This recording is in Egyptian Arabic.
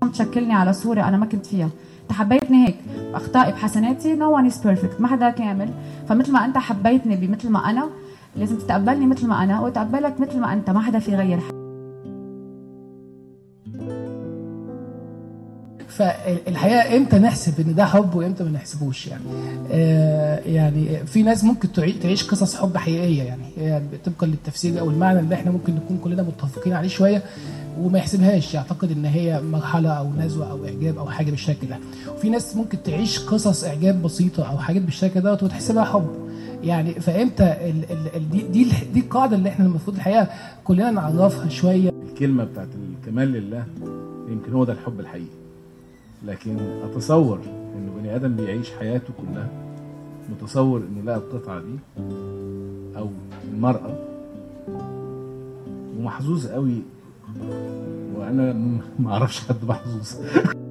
تشكلني على صوره انا ما كنت فيها انت حبيتني هيك باخطائي بحسناتي نو ون از بيرفكت ما حدا كامل فمثل ما انت حبيتني بمثل ما انا لازم تتقبلني مثل ما انا واتقبلك مثل ما انت ما حدا في غير فالحقيقه امتى نحسب ان ده حب وامتى ما نحسبوش يعني آه يعني في ناس ممكن تعيش قصص حب حقيقيه يعني يعني طبقا للتفسير او المعنى اللي احنا ممكن نكون كلنا متفقين عليه شويه وما يحسبهاش يعتقد ان هي مرحله او نزوه او اعجاب او حاجه بالشكل ده وفي ناس ممكن تعيش قصص اعجاب بسيطه او حاجات بالشكل دوت وتحسبها حب يعني فامتى ال ال دي دي دي القاعده اللي احنا المفروض الحقيقه كلنا نعرفها شويه الكلمه بتاعت الكمال لله يمكن هو ده الحب الحقيقي لكن اتصور انه بني ادم بيعيش حياته كلها متصور انه لقى القطعه دي او المراه ومحظوظ قوي وانا ما اعرفش حد محظوظ